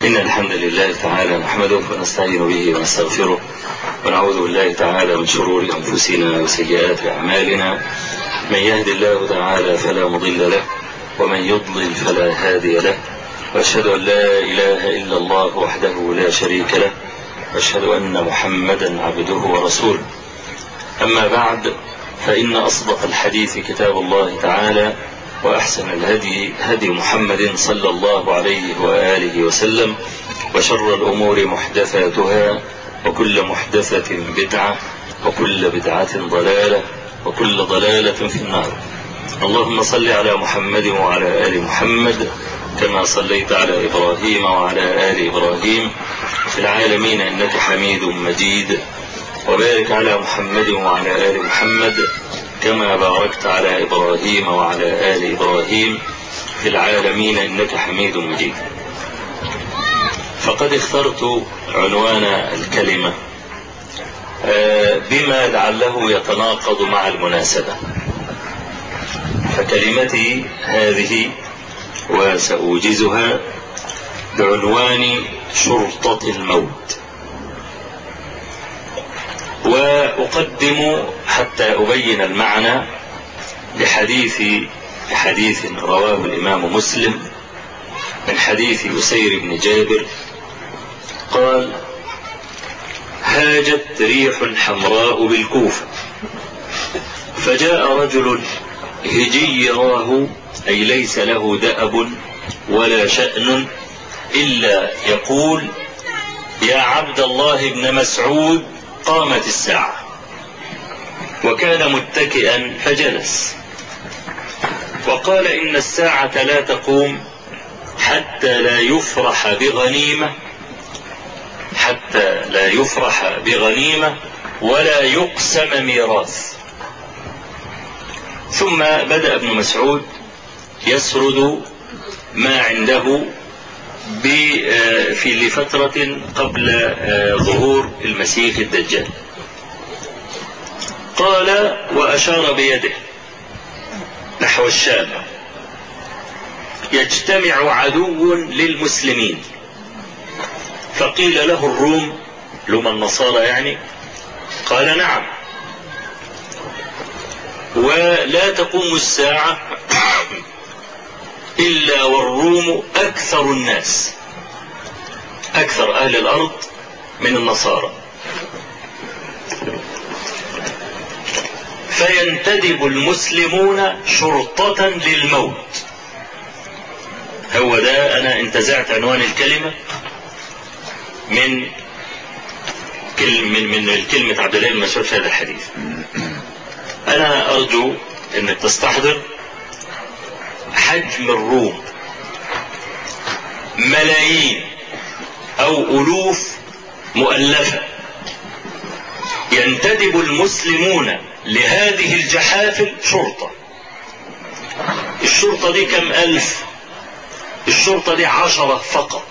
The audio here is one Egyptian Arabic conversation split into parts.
إن الحمد لله تعالى نحمده ونستعين به ونستغفره ونعوذ بالله تعالى من شرور أنفسنا وسيئات أعمالنا من يهد الله تعالى فلا مضل له ومن يضلل فلا هادي له وأشهد أن لا إله إلا الله وحده لا شريك له وأشهد أن محمدا عبده ورسوله أما بعد فإن أصدق الحديث كتاب الله تعالى وأحسن الهدي هدي محمد صلى الله عليه وآله وسلم وشر الأمور محدثاتها وكل محدثة بدعة وكل بدعة ضلالة وكل ضلالة في النار اللهم صل على محمد وعلى آل محمد كما صليت على إبراهيم وعلى آل إبراهيم في العالمين إنك حميد مجيد وبارك على محمد وعلى آل محمد كما باركت على إبراهيم وعلى آل إبراهيم في العالمين إنك حميد مجيد فقد اخترت عنوان الكلمة بما لعله يتناقض مع المناسبة فكلمتي هذه وسأوجزها بعنوان شرطة الموت وأقدم حتى أبين المعنى لحديث حديث رواه الإمام مسلم من حديث أسير بن جابر قال هاجت ريح حمراء بالكوفة فجاء رجل هجي يراه أي ليس له دأب ولا شأن إلا يقول يا عبد الله بن مسعود قامت الساعة وكان متكئا فجلس وقال إن الساعة لا تقوم حتى لا يفرح بغنيمة حتى لا يفرح بغنيمة ولا يقسم ميراث ثم بدأ ابن مسعود يسرد ما عنده في لفترة قبل ظهور المسيح الدجال قال وأشار بيده نحو الشام يجتمع عدو للمسلمين فقيل له الروم لما النصارى يعني قال نعم ولا تقوم الساعة إلا والروم أكثر الناس أكثر أهل الأرض من النصارى فينتدب المسلمون شرطة للموت هو ده أنا انتزعت عنوان الكلمة من من من كلمة عبد الله بن مسعود في هذا الحديث. أنا أرجو أنك تستحضر حجم الروم ملايين أو ألوف مؤلفة ينتدب المسلمون لهذه الجحافل شرطة الشرطة دي كم ألف الشرطة دي عشرة فقط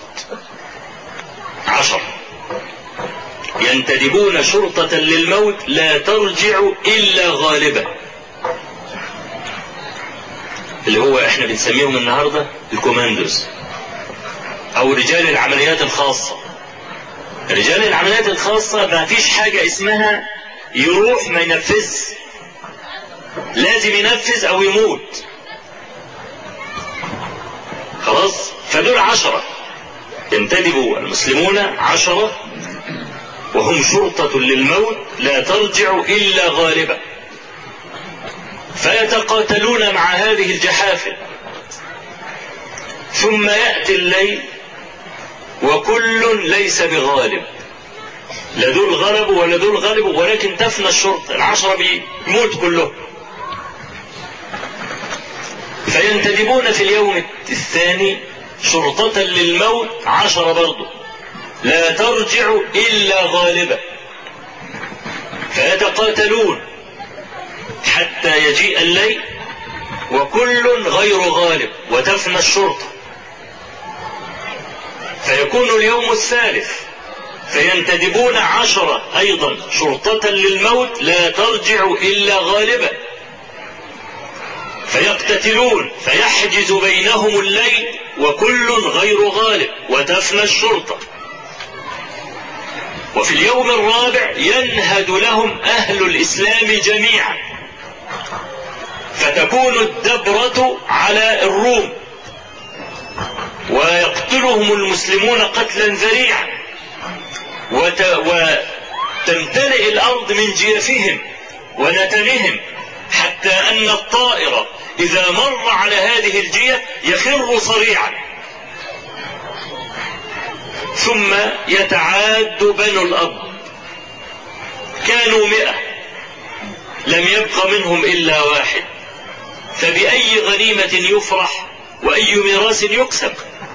عشرة ينتدبون شرطة للموت لا ترجع إلا غالبا اللي هو احنا بنسميهم النهاردة الكوماندوز او رجال العمليات الخاصة رجال العمليات الخاصة ما فيش حاجة اسمها يروح ما ينفذ لازم ينفذ او يموت خلاص فدول عشرة ينتدب المسلمون عشرة وهم شرطة للموت لا ترجع إلا غالبا فيتقاتلون مع هذه الجحافل ثم يأتي الليل وكل ليس بغالب لا دول غلبوا ولا دول غلبوا ولكن تفنى الشرطة العشرة بيموت كلهم فينتدبون في اليوم الثاني شرطة للموت عشرة برضه لا ترجع إلا غالبا فيتقاتلون حتى يجيء الليل وكل غير غالب وتفنى الشرطة فيكون اليوم الثالث فينتدبون عشرة أيضا شرطة للموت لا ترجع إلا غالبا فيقتتلون فيحجز بينهم الليل وكل غير غالب وتفنى الشرطة وفي اليوم الرابع ينهد لهم أهل الإسلام جميعا فتكون الدبرة على الروم ويقتلهم المسلمون قتلا ذريعا وت... وتمتلئ الأرض من جيفهم ونتنهم حتى أن الطائر إذا مر على هذه الجية يخر صريعا ثم يتعاد بنو الأب كانوا مئة لم يبق منهم إلا واحد فبأي غنيمة يفرح وأي ميراث يقسم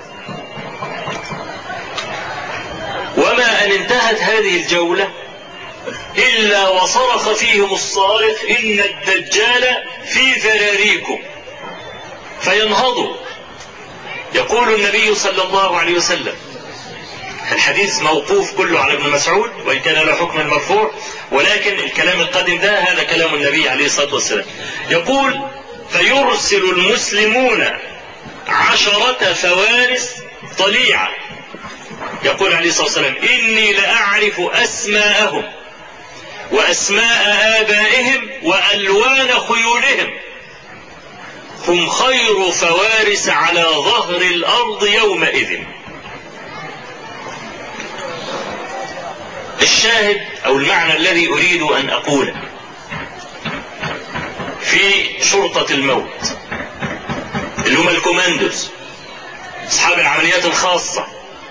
وما أن انتهت هذه الجولة إلا وصرخ فيهم الصارخ إن الدجال في ذراريكم فينهضوا يقول النبي صلى الله عليه وسلم الحديث موقوف كله على ابن مسعود وإن كان له حكم المرفوع ولكن الكلام القادم ده هذا كلام النبي عليه الصلاة والسلام يقول فيرسل المسلمون عشرة فوارس طليعة يقول عليه الصلاة والسلام إني لأعرف أسماءهم وأسماء آبائهم وألوان خيولهم هم خير فوارس على ظهر الأرض يومئذ الشاهد أو المعنى الذي أريد أن أقوله في شرطة الموت اللي هم الكوماندوز أصحاب العمليات الخاصة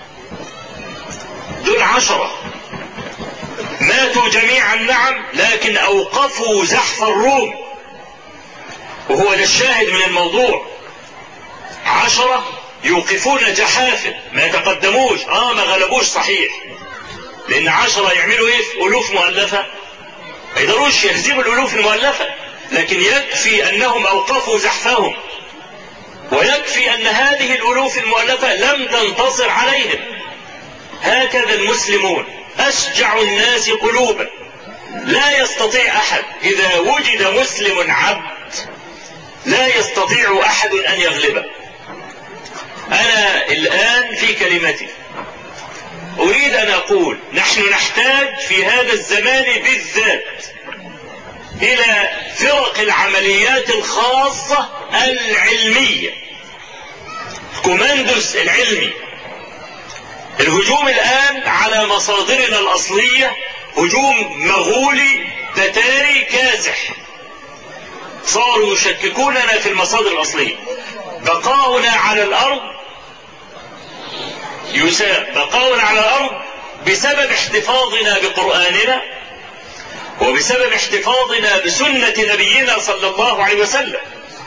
دول عشرة ماتوا جميعا نعم لكن أوقفوا زحف الروم وهو ده الشاهد من الموضوع عشرة يوقفون جحافل ما يتقدموش اه ما غلبوش صحيح لان عشرة يعملوا ايه في الوف مؤلفة ما يقدروش يهزموا الالوف المؤلفة لكن يكفي انهم اوقفوا زحفهم ويكفي ان هذه الالوف المؤلفة لم تنتصر عليهم هكذا المسلمون اشجع الناس قلوبا لا يستطيع احد اذا وجد مسلم عبد لا يستطيع احد ان يغلبه انا الان في كلمتي اريد ان اقول نحن نحتاج في هذا الزمان بالذات الى فرق العمليات الخاصة العلمية كوماندوس العلمي الهجوم الان على مصادرنا الاصلية هجوم مغولي تتاري كازح صاروا يشككوننا في المصادر الاصلية بقاؤنا على الارض يساب بقاؤنا على الارض بسبب احتفاظنا بقرآننا وبسبب احتفاظنا بسنة نبينا صلى الله عليه وسلم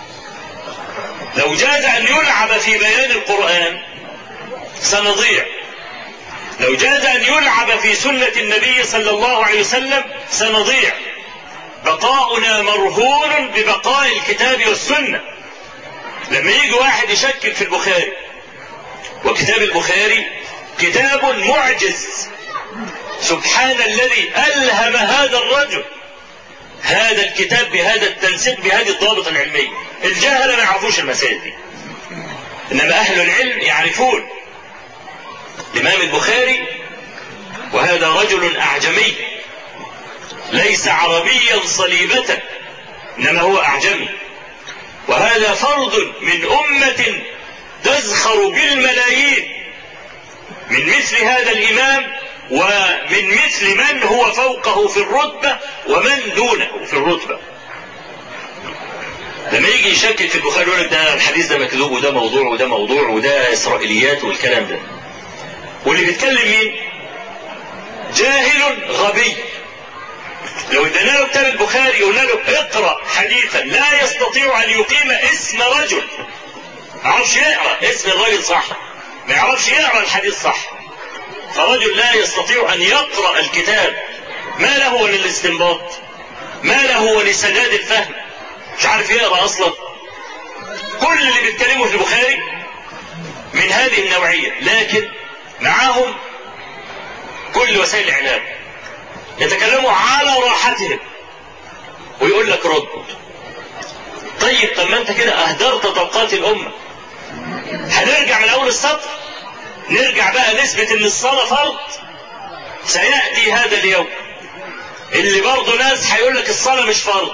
لو جاز ان يلعب في بيان القرآن سنضيع لو جاز ان يلعب في سنة النبي صلى الله عليه وسلم سنضيع بقاؤنا مرهون ببقاء الكتاب والسنة لما يجي واحد يشكك في البخاري وكتاب البخاري كتاب معجز سبحان الذي ألهم هذا الرجل هذا الكتاب بهذا التنسيق بهذه الضوابط العلمية الجهل ما يعرفوش المسائل دي إنما أهل العلم يعرفون الإمام البخاري وهذا رجل أعجمي ليس عربيا صليبة إنما هو أعجمي وهذا فرد من أمة تزخر بالملايين من مثل هذا الإمام ومن مثل من هو فوقه في الرتبة ومن دونه في الرتبة لما يجي يشكك في البخاري يقول لك ده الحديث ده مكذوب وده موضوع وده موضوع وده اسرائيليات والكلام ده واللي بيتكلم مين؟ جاهل غبي لو ادينا له كتاب البخاري قلنا له اقرا حديثا لا يستطيع ان يقيم اسم رجل ما يعرفش يقرا اسم الراجل صح ما يعرفش يقرا الحديث صح فرجل لا يستطيع ان يقرا الكتاب ما له وللاستنباط ما له ولسداد الفهم مش عارف يقرا اصلا كل اللي بيتكلموا في البخاري من هذه النوعيه لكن معاهم كل وسائل الاعلام يتكلموا على راحتهم ويقول لك رد طيب طب ما انت كده اهدرت طاقات الامه هنرجع من اول السطر نرجع بقى نثبت ان الصلاه فرض سياتي هذا اليوم اللي برضه ناس هيقول لك الصلاه مش فرض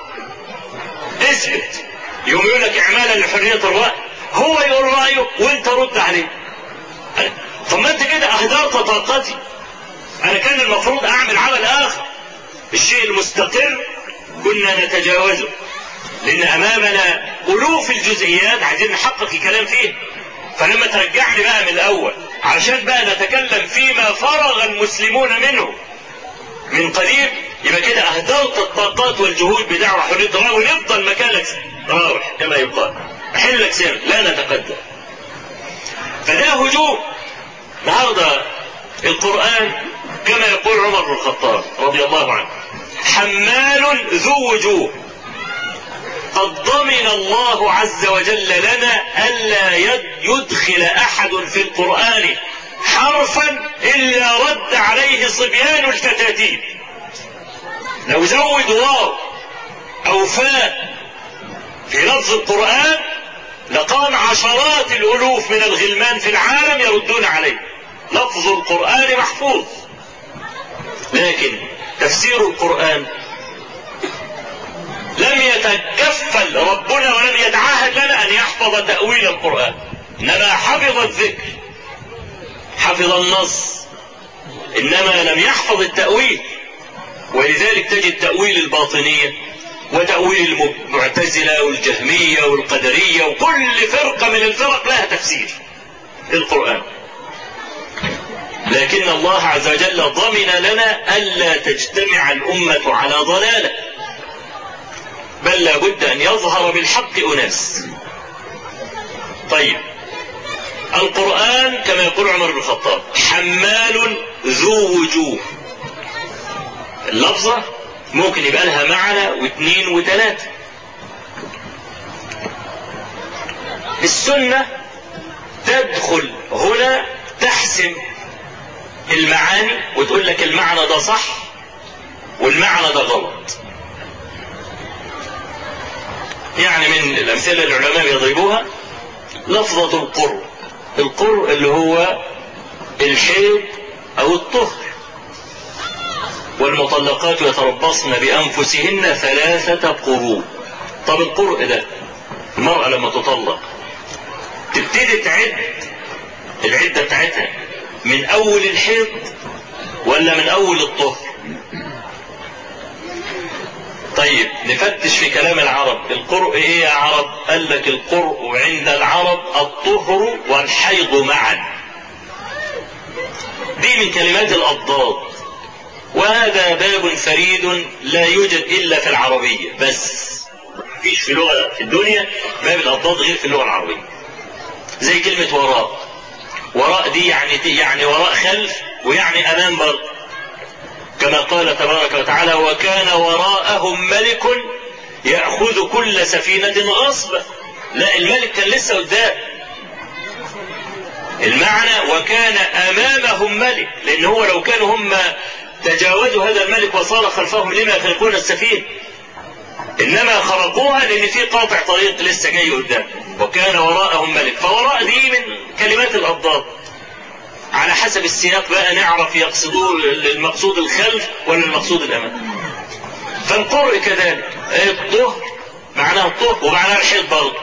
اثبت يوم يقول لك اعمالا لحريه الراي هو يقول رايه وانت رد عليه طب ما انت كده اهدرت طاقتي انا كان المفروض اعمل عمل اخر الشيء المستقر كنا نتجاوزه لان امامنا الوف الجزئيات عايزين نحقق الكلام فيه فلما ترجعني بقى من الاول علشان بقى نتكلم فيما فرغ المسلمون منه من قريب يبقى كده اهدرت الطاقات والجهود بدعوة حرية الرأي ونفضل مكانك راوح كما يقال حلك سر لا نتقدم فده هجوم النهارده القرآن كما يقول عمر بن الخطاب رضي الله عنه حمال ذو وجوه قد ضمن الله عز وجل لنا ألا يدخل أحد في القرآن حرفا إلا رد عليه صبيان الكتاتيب لو زود واو أو فاء في لفظ القرآن لقام عشرات الألوف من الغلمان في العالم يردون عليه لفظ القرآن محفوظ لكن تفسير القرآن لم يتكفل ربنا ولم يتعاهد لنا أن يحفظ تأويل القرآن إنما حفظ الذكر حفظ النص إنما لم يحفظ التأويل ولذلك تجد تأويل الباطنية وتأويل المعتزلة والجهمية والقدرية وكل فرقة من الفرق لها تفسير للقرآن لكن الله عز وجل ضمن لنا ألا تجتمع الأمة على ضلالة بل لابد أن يظهر بالحق أناس طيب القرآن كما يقول عمر بن الخطاب حمال ذو وجوه اللفظة ممكن يبقى لها معنى واثنين وثلاثة السنة تدخل هنا تحسم المعاني وتقول لك المعنى ده صح والمعنى ده غلط يعني من الأمثلة اللي العلماء بيضربوها لفظة القر القر اللي هو الحيض أو الطهر والمطلقات يتربصن بأنفسهن ثلاثة قروء طب القرء ده المرأة لما تطلق تبتدي تعد العدة بتاعتها من أول الحيض ولا من أول الطهر طيب نفتش في كلام العرب القرء ايه يا عرب قال لك القرء عند العرب الطهر والحيض معا دي من كلمات الأضداد وهذا باب فريد لا يوجد إلا في العربية بس مفيش في لغة في الدنيا باب الأضداد غير في اللغة العربية زي كلمة وراء وراء دي يعني يعني وراء خلف ويعني أمام برضه كما قال تبارك وتعالى وكان وراءهم ملك يأخذ كل سفينة غصبا لا الملك كان لسه قدام المعنى وكان أمامهم ملك لأن هو لو كانوا هم تجاوزوا هذا الملك وصار خلفهم لما يخرقون السفينة إنما خرقوها لأن في قاطع طريق لسه جاي قدام وكان وراءهم ملك فوراء دي من كلمات الأضداد على حسب السياق بقى نعرف يقصدون المقصود الخلف ولا المقصود الأمام فالقرء كذلك الطهر معناها الطهر ومعناها الحيض برضه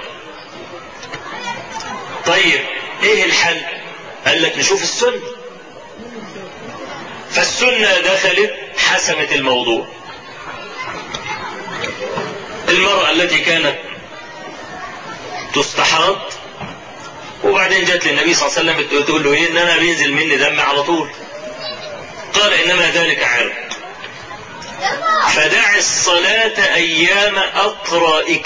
طيب ايه الحل قال لك نشوف السنة فالسنة دخلت حسمت الموضوع المرأة التي كانت تستحاض وبعدين جت للنبي صلى الله عليه وسلم تقول له ايه ان انا بينزل مني دم على طول قال انما ذلك عرق فدع الصلاة ايام اقرائك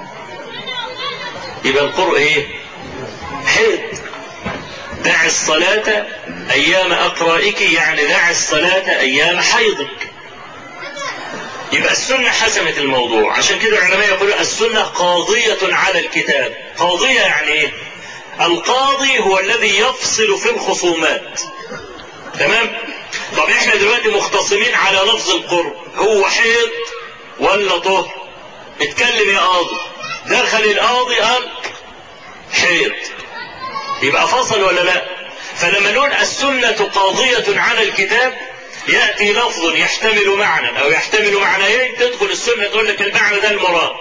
يبقى القرء ايه حيض دع الصلاة ايام اقرائك يعني دع الصلاة ايام حيضك يبقى السنة حسمت الموضوع عشان كده العلماء يقولون السنة قاضية على الكتاب قاضية يعني ايه القاضي هو الذي يفصل في الخصومات تمام طب احنا دلوقتي مختصمين على لفظ القرب هو حيض ولا طهر اتكلم يا قاضي دخل القاضي قال حيض يبقى فصل ولا لا فلما نقول السنة قاضية على الكتاب يأتي لفظ يحتمل معنى أو يحتمل معنيين تدخل السنة تقول لك المعنى ده المراد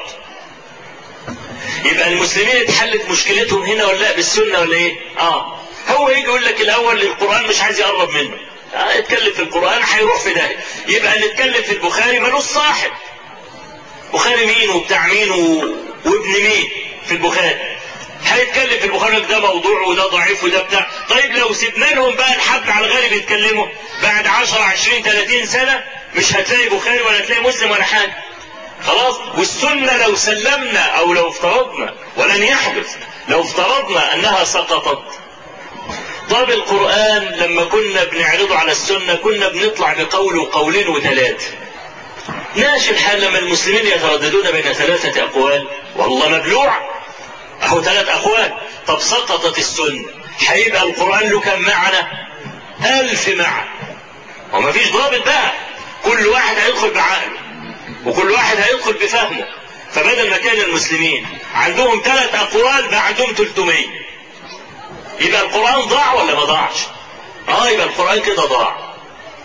يبقى المسلمين اتحلت مشكلتهم هنا ولا لا بالسنة ولا ايه؟ اه هو يجي يقول لك الأول القرآن مش عايز يقرب منه آه يتكلم في القرآن هيروح في داهية يبقى نتكلم في البخاري ملوش صاحب بخاري مين وبتاع مين و... وابن مين في البخاري هيتكلم في البخاري ده موضوع وده ضعيف وده بتاع طيب لو سيبنا لهم بقى الحب على الغالب يتكلموا بعد 10 20 30 سنه مش هتلاقي بخاري ولا هتلاقي مسلم ولا حاجه خلاص والسنه لو سلمنا او لو افترضنا ولن يحدث لو افترضنا انها سقطت طب القرآن لما كنا بنعرضه على السنة كنا بنطلع بقول وقولين وثلاثة ماشي الحال لما المسلمين يترددون بين ثلاثة أقوال والله مبلوع أهو ثلاث أقوال طب سقطت السنة هيبقى القرآن له كم معنى؟ ألف معنى وما فيش ضابط بقى كل واحد هيدخل بعقله وكل واحد هيدخل بفهمه فبدل ما كان المسلمين عندهم ثلاث أقوال بقى عندهم 300 يبقى القرآن ضاع ولا ما ضاعش؟ اه يبقى القرآن كده ضاع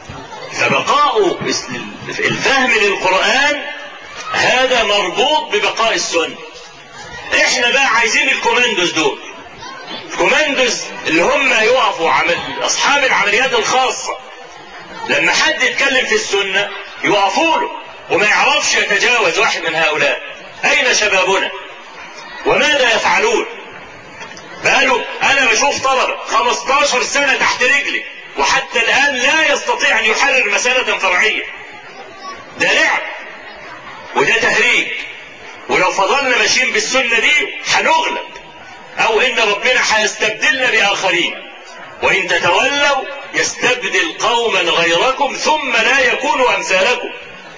فبقاء الفهم للقرآن هذا مربوط ببقاء السنة احنا بقى عايزين الكوماندوز دول الكوماندوز اللي هم يقفوا عمل اصحاب العمليات الخاصة لما حد يتكلم في السنة يقفوا له وما يعرفش يتجاوز واحد من هؤلاء اين شبابنا وماذا يفعلون قالوا انا بشوف طلبة 15 سنة تحت رجلي وحتى الان لا يستطيع ان يحرر مسألة فرعية ده لعب وده تهريج ولو فضلنا ماشيين بالسنة دي هنغلب او ان ربنا هيستبدلنا باخرين وان تتولوا يستبدل قوما غيركم ثم لا يكونوا امثالكم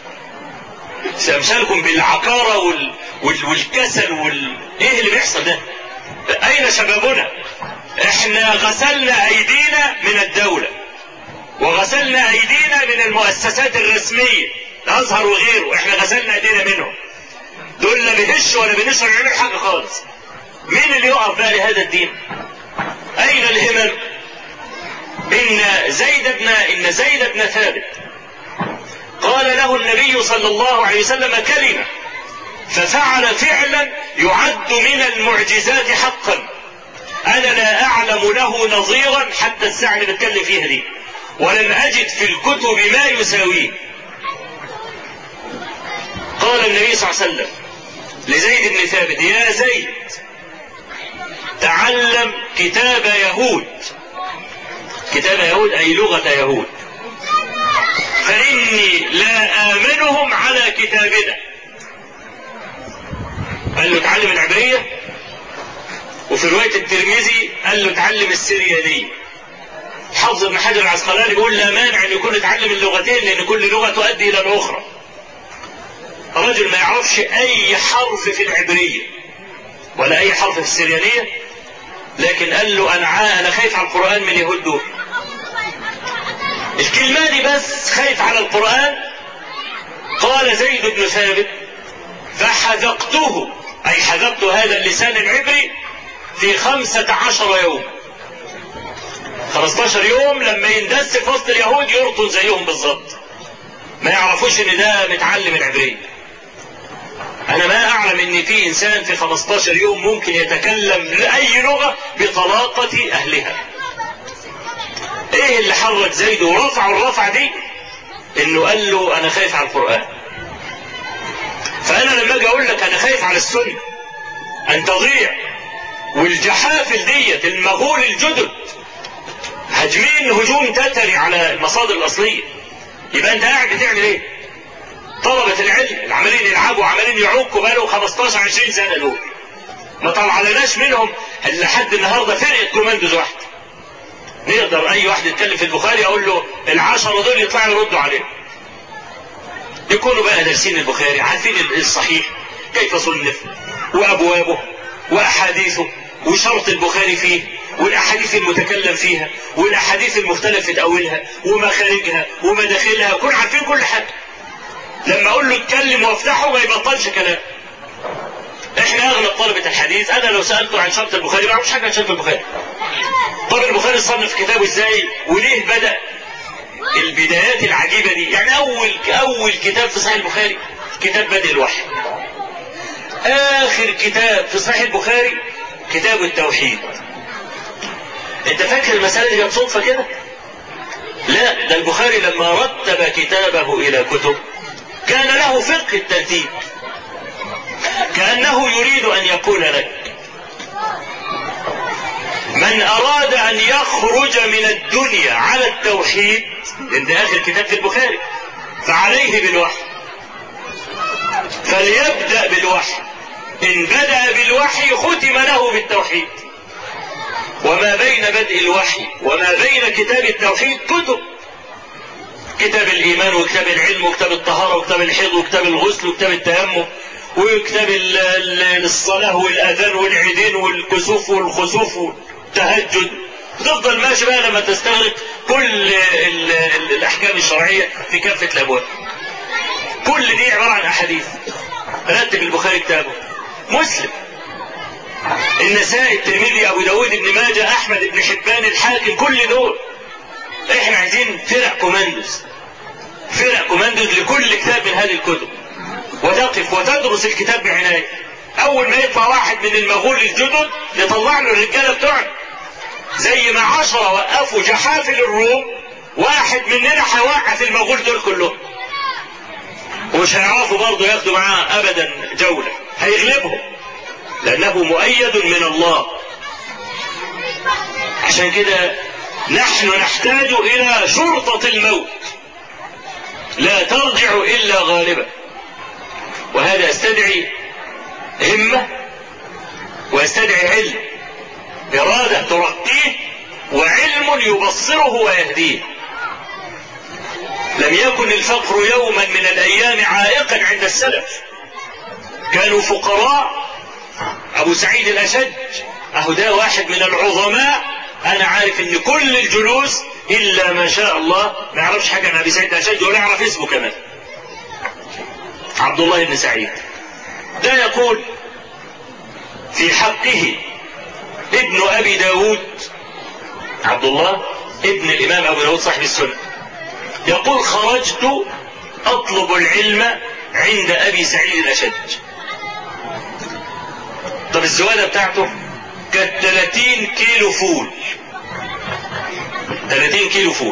امثالكم بالعكارة وال... وال... والكسل وال... ايه اللي بيحصل ده اين شبابنا احنا غسلنا ايدينا من الدولة وغسلنا ايدينا من المؤسسات الرسمية الازهر وغيره احنا غسلنا ايدينا منهم دول لا بيهش ولا بينش ولا يعمل حاجة خالص مين اللي يقف بقى لهذا الدين اين الهمم ان زيد بن ان زيد بن ثابت قال له النبي صلى الله عليه وسلم كلمة ففعل فعلا يعد من المعجزات حقا انا لا اعلم له نظيرا حتى الساعة اللي بتكلم فيها دي ولم اجد في الكتب ما يساويه قال النبي صلى الله عليه وسلم لزيد بن ثابت يا زيد تعلم كتاب يهود كتاب يهود اي لغة يهود فاني لا امنهم على كتابنا قال له اتعلم العبرية وفي رواية الترمذي قال له اتعلم السريانية حافظ ابن حجر العسقلاني بيقول لا مانع ان يكون اتعلم اللغتين لان كل لغة تؤدي الى الاخرى رجل ما يعرفش اي حرف في العبرية ولا اي حرف في السريانية لكن قال له انا انا خايف على القرآن من يهود دول الكلمة دي بس خايف على القرآن قال زيد بن ثابت فحذقته اي حذقت هذا اللسان العبري في خمسة عشر يوم 15 يوم لما يندس في وسط اليهود يرطن زيهم بالظبط ما يعرفوش ان ده متعلم العبرية انا ما اعلم ان في انسان في 15 يوم ممكن يتكلم لاي لغة بطلاقة اهلها ايه اللي حرك زيد ورفعه الرفعة دي انه قال له انا خايف على القرآن فانا لما اجي اقول لك انا خايف على السنة ان تضيع والجحافل ديت المغول الجدد هاجمين هجوم تتري على المصادر الاصلية يبقى انت قاعد بتعمل ايه طلبة العلم العمالين يلعبوا وعمالين يعوقوا بقالهم 15 20 سنة دول ما طلعناش منهم لحد النهارده فرقة كوماندوز واحدة نقدر اي واحد يتكلم في البخاري اقول له العشرة دول يطلعوا يردوا عليه يكونوا بقى دارسين البخاري عارفين الصحيح كيف صنف وابوابه واحاديثه وشرط البخاري فيه والاحاديث المتكلم فيها والاحاديث المختلف في تاويلها ومخارجها ومداخلها يكون عارفين كل حاجه لما اقول له اتكلم وافتحه ما يبطلش كلام احنا اغلب طلبة الحديث انا لو سألته عن شرط البخاري ما اعرفش حاجة عن شرط البخاري طب البخاري صنف كتابه ازاي وليه بدأ البدايات العجيبة دي يعني اول اول كتاب في صحيح البخاري كتاب بدء الوحي اخر كتاب في صحيح البخاري كتاب التوحيد انت فاكر المسألة دي كانت صدفة كده لا ده البخاري لما رتب كتابه الى كتب كان له فقه الترتيب كأنه يريد ان يقول لك من اراد ان يخرج من الدنيا على التوحيد لان ده اخر كتاب في البخاري فعليه بالوحي فليبدأ بالوحي ان بدأ بالوحي ختم له بالتوحيد وما بين بدء الوحي وما بين كتاب التوحيد كتب كتاب الايمان وكتاب العلم وكتاب الطهارة وكتاب الحيض وكتاب الغسل وكتاب التيمم وكتاب الصلاة والاذان والعيدين والكسوف والخسوف والتهجد تفضل ماشي بقى لما تستغرق كل ال ال الاحكام الشرعية في كافة الابواب كل دي عبارة عن احاديث رتب البخاري كتابه مسلم النسائي الترمذي ابو داود ابن ماجه احمد ابن حبان الحاكم كل دول احنا عايزين فرق كوماندوز فرق كوماندوز لكل كتاب من هذه الكتب وتقف وتدرس الكتاب بعناية اول ما يطلع واحد من المغول الجدد يطلع له الرجاله بتوعنا زي ما عشرة وقفوا جحافل الروم واحد مننا هيوقف المغول دول كلهم ومش هيعرفوا برضه ياخدوا معاه ابدا جولة هيغلبهم لانه مؤيد من الله عشان كده نحن نحتاج الى شرطة الموت لا ترجع الا غالبا وهذا يستدعي همة ويستدعي علم إرادة ترقيه وعلم يبصره ويهديه لم يكن الفقر يوما من الأيام عائقا عند السلف كانوا فقراء أبو سعيد الأشج أهو ده واحد من العظماء أنا عارف إن كل الجلوس إلا ما شاء الله ما يعرفش حاجة عن أبي سعيد الأشج ولا يعرف اسمه كمان عبد الله بن سعيد ده يقول في حقه ابن ابي داود عبد الله ابن الامام ابو داود صاحب السنة يقول خرجت اطلب العلم عند ابي سعيد الاشج طب الزوالة بتاعته كانت 30 كيلو فول 30 كيلو فول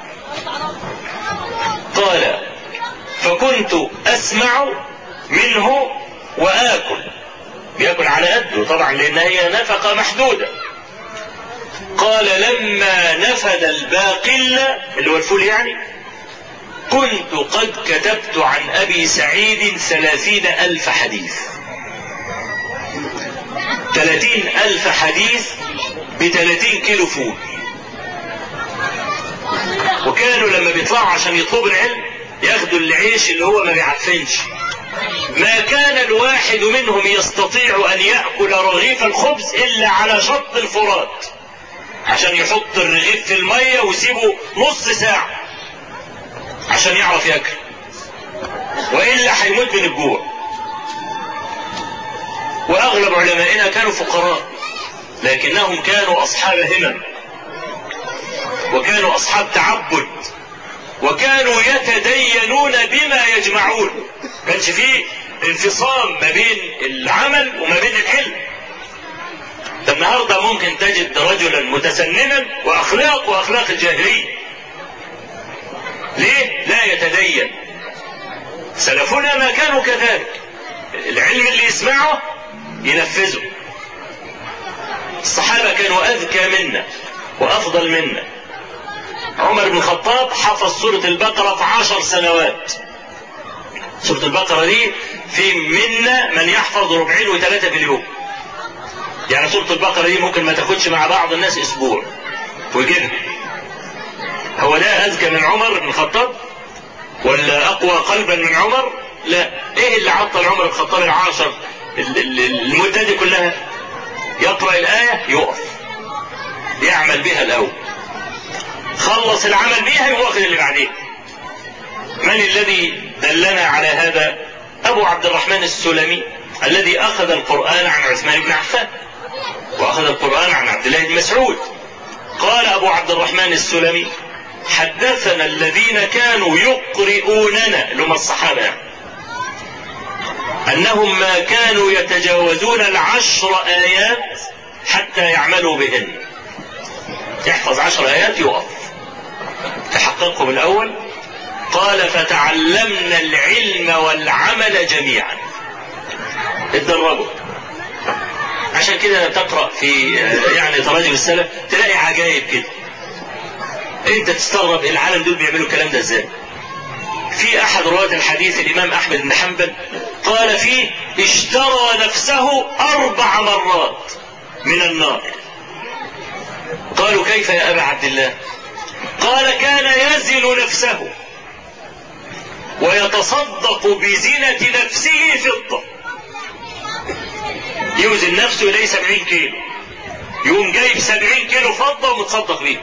قال فكنت اسمع منه واكل بياكل على قده طبعا لان هي نفقة محدودة قال لما نفد الباقلة اللي هو الفول يعني كنت قد كتبت عن ابي سعيد ثلاثين الف حديث ثلاثين الف حديث بثلاثين كيلو فول وكانوا لما بيطلعوا عشان يطلبوا العلم ياخدوا العيش اللي هو ما بيعفنش ما كان الواحد منهم يستطيع ان يأكل رغيف الخبز الا على شط الفرات عشان يحط الرغيف في المية ويسيبه نص ساعة عشان يعرف ياكل والا هيموت من الجوع واغلب علمائنا كانوا فقراء لكنهم كانوا اصحاب همم وكانوا اصحاب تعبد وكانوا يتدينون بما يجمعون كانش فيه انفصام ما بين العمل وما بين العلم ده النهارده ممكن تجد رجلا متسننا واخلاق واخلاق الجاهليه ليه لا يتدين سلفنا ما كانوا كذلك العلم اللي يسمعه ينفذه الصحابة كانوا أذكى منا وأفضل منا عمر بن الخطاب حفظ سورة البقرة في عشر سنوات سورة البقرة دي في منا من يحفظ ربعين وثلاثة في اليوم يعني سورة البقرة دي ممكن ما تاخدش مع بعض الناس اسبوع وكده هو ده اذكى من عمر بن الخطاب ولا اقوى قلبا من عمر لا ايه اللي عطل عمر بن الخطاب العاشر المدة دي كلها يقرأ الآية يقف يعمل بها الأول خلص العمل بها يقوم واخد اللي بعدين من الذي دلنا على هذا أبو عبد الرحمن السلمي الذي أخذ القرآن عن عثمان بن عفان وأخذ القرآن عن عبد الله بن مسعود قال أبو عبد الرحمن السلمي حدثنا الذين كانوا يقرؤوننا اللي هم الصحابة يعني أنهم ما كانوا يتجاوزون العشر آيات حتى يعملوا بهن يحفظ عشر آيات يقف تحققهم الأول قال فتعلمنا العلم والعمل جميعا اتدربوا عشان كده تقرأ في يعني تراجم السلف تلاقي عجائب كده انت تستغرب العالم دول بيعملوا الكلام ده ازاي في احد رواة الحديث الامام احمد بن حنبل قال فيه اشترى نفسه اربع مرات من النار قالوا كيف يا ابا عبد الله قال كان يزن نفسه ويتصدق بزنة نفسه فضة يوزن نفسه يلاقي سبعين كيلو يقوم جايب سبعين كيلو فضة ومتصدق بيه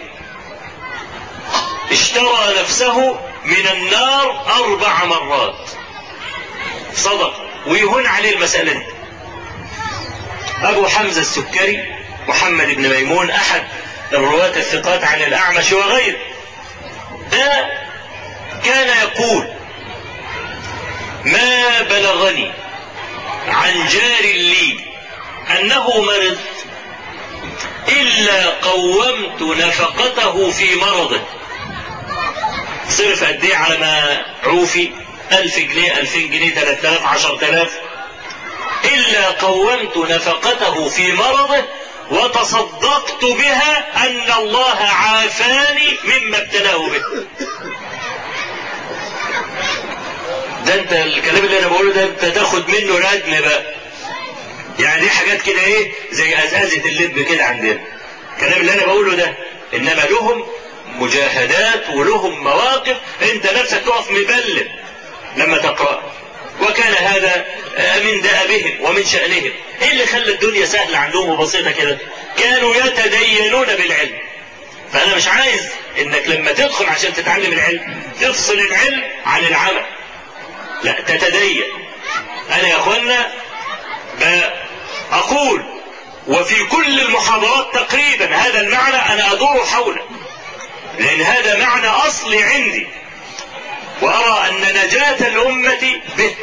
اشترى نفسه من النار أربع مرات صدق ويهون عليه المسألة دي أبو حمزة السكري محمد بن ميمون أحد الرواة الثقات عن الأعمش وغيره ده كان يقول ما بلغني عن جار لي أنه مرض إلا قومت نفقته في مرضه صرف قد ايه على ما عوفي ألف جنيه ألفين جنيه ثلاثة آلاف عشر آلاف إلا قومت نفقته في مرضه وتصدقت بها أن الله عافاني مما ابتلاه به ده انت الكلام اللي انا بقوله ده انت تاخد منه ردم بقى يعني دي حاجات كده ايه زي ازازه اللب كده عندنا الكلام اللي انا بقوله ده انما لهم مجاهدات ولهم مواقف انت نفسك تقف مبلم لما تقرا وكان هذا من دأبهم ومن شأنهم ايه اللي خلى الدنيا سهلة عندهم وبسيطة كده كانوا يتدينون بالعلم فانا مش عايز انك لما تدخل عشان تتعلم العلم تفصل العلم عن العمل لا تتدين انا يا اخوانا اقول وفي كل المحاضرات تقريبا هذا المعنى انا ادور حوله لان هذا معنى اصلي عندي وارى ان نجاة الامة به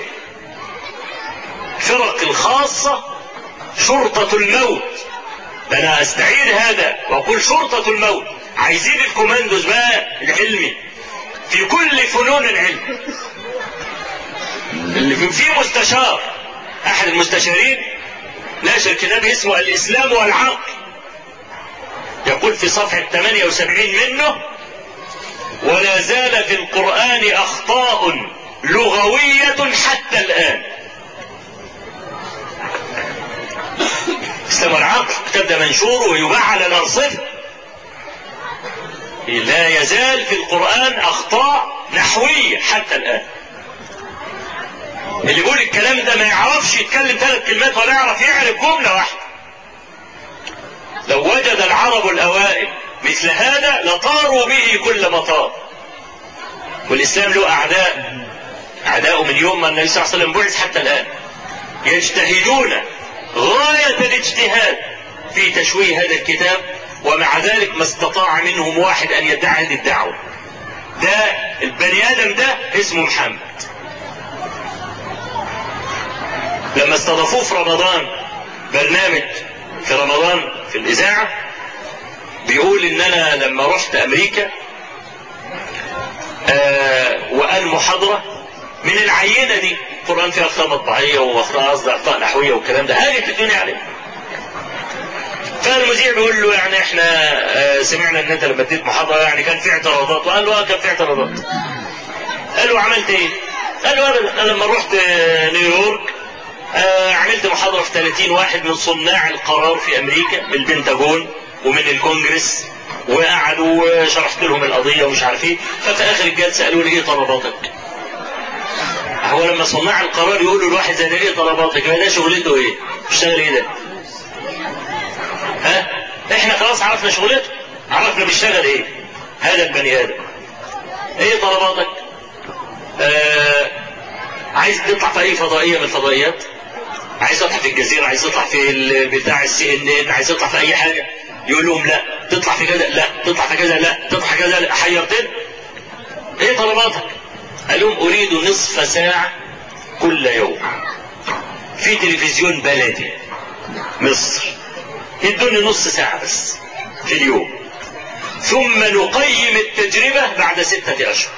فرق الخاصة شرطة الموت انا استعير هذا واقول شرطة الموت عايزين الكوماندوز بقى العلمي في كل فنون العلم اللي فيه مستشار احد المستشارين ناشر كتاب اسمه الاسلام والعقل يقول في صفحة 78 منه ولا زال في القرآن أخطاء لغوية حتى الآن الإسلام والعقل الكتاب ده منشور ويباع على الأرصفة لا يزال في القرآن أخطاء نحوية حتى الآن اللي يقول الكلام ده ما يعرفش يتكلم ثلاث كلمات ولا يعرف يعرف جملة واحدة لو وجد العرب الأوائل مثل هذا لطاروا به كل مطار والإسلام له أعداء أعداء من يوم ما النبي صلى الله عليه وسلم بعث حتى الآن يجتهدون غاية الاجتهاد في تشويه هذا الكتاب ومع ذلك ما استطاع منهم واحد أن يدعي هذه الدعوة ده البني آدم ده اسمه محمد لما استضافوه في رمضان برنامج في رمضان في الإذاعة بيقول إن أنا لما رحت أمريكا آه وقال محاضرة من العينة دي القرآن فيها أخطاء مطبعية وأخطاء قصدي أخطاء نحوية والكلام ده هاجت الدنيا عليه فالمذيع بيقول له يعني احنا آه سمعنا ان انت لما اديت محاضره يعني كان في اعتراضات وقال له اه كان في اعتراضات قال له عملت ايه؟ قال له ابدا انا لما رحت نيويورك آه عملت محاضرة في 30 واحد من صناع القرار في أمريكا من البنتاجون ومن الكونجرس وقعدوا وشرحت لهم القضية ومش عارف ايه ففي آخر الجلسة قالوا لي ايه طلباتك؟ هو لما صناع القرار يقولوا لواحد زي ده ايه طلباتك؟ ده شغلته ايه؟ بيشتغل ايه ده؟ ها؟ احنا خلاص عرفنا شغلته عرفنا بيشتغل ايه؟ هذا البني آدم ايه طلباتك؟ آه عايز تطلع في اي فضائية من الفضائيات؟ عايز يطلع في الجزيرة عايز يطلع في ال- بتاع السي ان ان عايز يطلع في اي حاجة يقول لهم لا تطلع في كذا لا تطلع في كذا لا تطلع في كذا لا حيرتني ايه طلباتك قال لهم اريد نصف ساعة كل يوم في تلفزيون بلدي مصر يدوني نص ساعة بس في اليوم ثم نقيم التجربة بعد ستة أشهر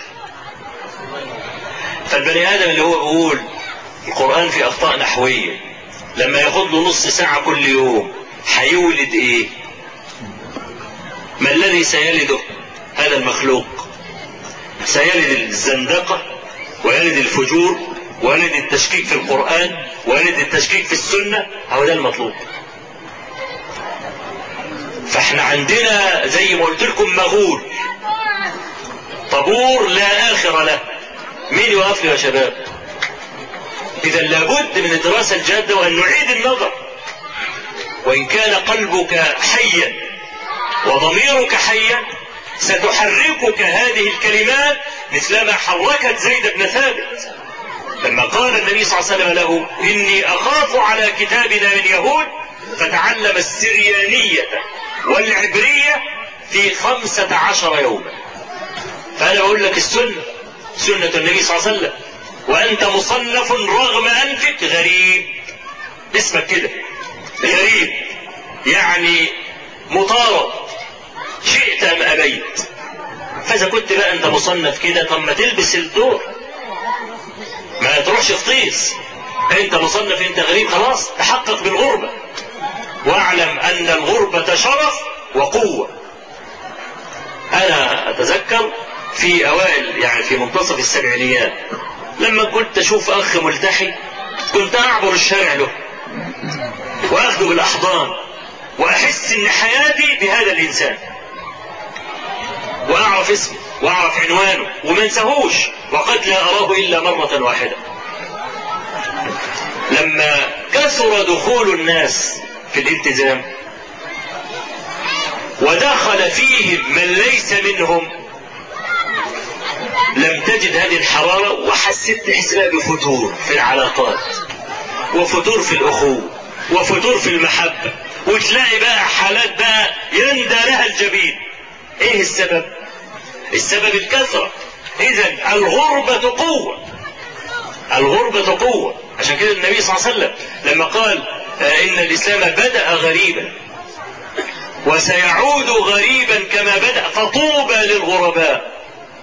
فالبني آدم اللي هو بيقول القرآن في أخطاء نحوية لما ياخد له نص ساعة كل يوم هيولد إيه؟ ما الذي سيلده هذا المخلوق؟ سيلد الزندقة ويلد الفجور ويلد التشكيك في القرآن ويلد التشكيك في السنة هو ده المطلوب فاحنا عندنا زي ما قلت لكم مغول طابور لا آخر له مين يقف لي يا شباب إذا لابد من الدراسة الجادة وأن نعيد النظر وإن كان قلبك حيا وضميرك حيا ستحركك هذه الكلمات مثلما حركت زيد بن ثابت لما قال النبي صلى الله عليه وسلم له إني أخاف على كتابنا من يهود فتعلم السريانية والعبرية في خمسة عشر يوما فأنا أقول لك السنة سنة النبي صلى الله عليه وسلم وأنت مصنف رغم أنفك غريب اسمك كده غريب يعني مطارد شئت أم أبيت فإذا كنت بقى أنت مصنف كده طب ما تلبس الدور ما تروحش تطيس أنت مصنف أنت غريب خلاص تحقق بالغربة واعلم أن الغربة شرف وقوة أنا أتذكر في أوائل يعني في منتصف السبعينيات لما كنت أشوف أخ ملتحي كنت أعبر الشارع له وأخذه بالأحضان وأحس إن حياتي بهذا الإنسان وأعرف اسمه وأعرف عنوانه وما انساهوش وقد لا أراه إلا مرة واحدة لما كثر دخول الناس في الالتزام ودخل فيهم من ليس منهم لم تجد هذه الحرارة وحسيت تحس بقى بفتور في العلاقات وفتور في الأخوة وفتور في المحبة وتلاقي بقى حالات بقى يندى لها الجبين ايه السبب السبب الكثرة اذا الغربة قوة الغربة قوة عشان كده النبي صلى الله عليه وسلم لما قال آه ان الاسلام بدأ غريبا وسيعود غريبا كما بدأ فطوبى للغرباء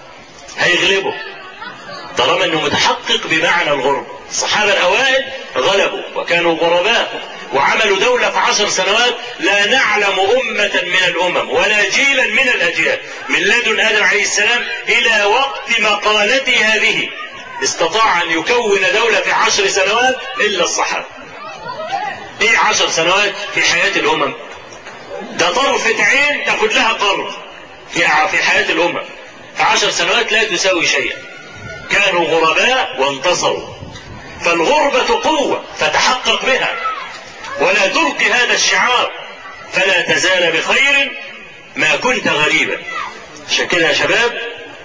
هيغلبوا طالما انه متحقق بمعنى الغربة الصحابة الاوائل غلبوا وكانوا غرباء وعملوا دولة في عشر سنوات لا نعلم أمة من الأمم ولا جيلا من الأجيال من لدن آدم عليه السلام إلى وقت مقالتي هذه استطاع أن يكون دولة في عشر سنوات إلا الصحابة إيه عشر سنوات في حياة الأمم ده طرفة عين تاخد لها قرن في في حياة الأمم في عشر سنوات لا تساوي شيئا كانوا غرباء وانتصروا فالغربة قوة فتحقق بها ولا تلقي هذا الشعار فلا تزال بخير ما كنت غريبا عشان كده يا شباب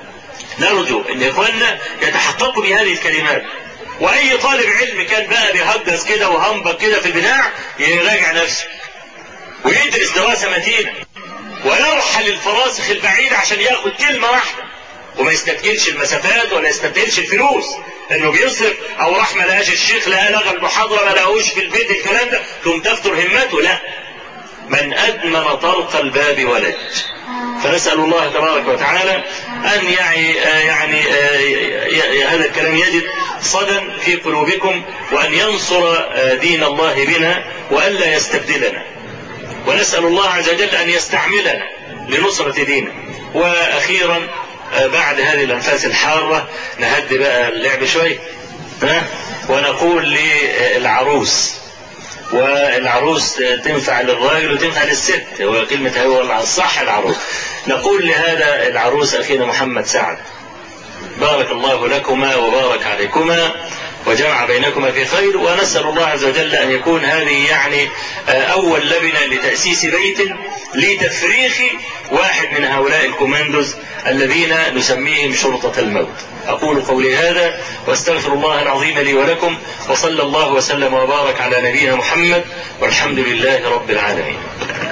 نرجو ان اخواننا يتحققوا بهذه الكلمات واي طالب علم كان بقى بيهجس كده وهنبك كده في البناع يراجع نفسه ويدرس دراسة متينة ويرحل الفراسخ البعيدة عشان ياخد كلمة واحدة وما يستبدلش المسافات ولا يستبدلش الفلوس انه بيصرف او راح ما لقاش الشيخ لا لغى المحاضره ما لقوش في البيت الكلام ده ثم تفتر همته لا من ادمن طرق الباب ولج فنسال الله تبارك وتعالى ان يعني يعني هذا الكلام يجد صدى في قلوبكم وان ينصر دين الله بنا والا يستبدلنا ونسال الله عز وجل ان يستعملنا لنصره دينه واخيرا بعد هذه الانفاس الحاره نهدي بقى اللعب شويه ها ونقول للعروس والعروس تنفع للراجل وتنفع للست هو كلمة هو الصح العروس نقول لهذا العروس أخينا محمد سعد بارك الله لكما وبارك عليكما وجمع بينكما في خير ونسأل الله عز وجل أن يكون هذه يعني أول لبنة لتأسيس بيت لتفريخ واحد من هؤلاء الكوماندوز الذين نسميهم شرطة الموت أقول قولي هذا واستغفر الله العظيم لي ولكم وصلى الله وسلم وبارك على نبينا محمد والحمد لله رب العالمين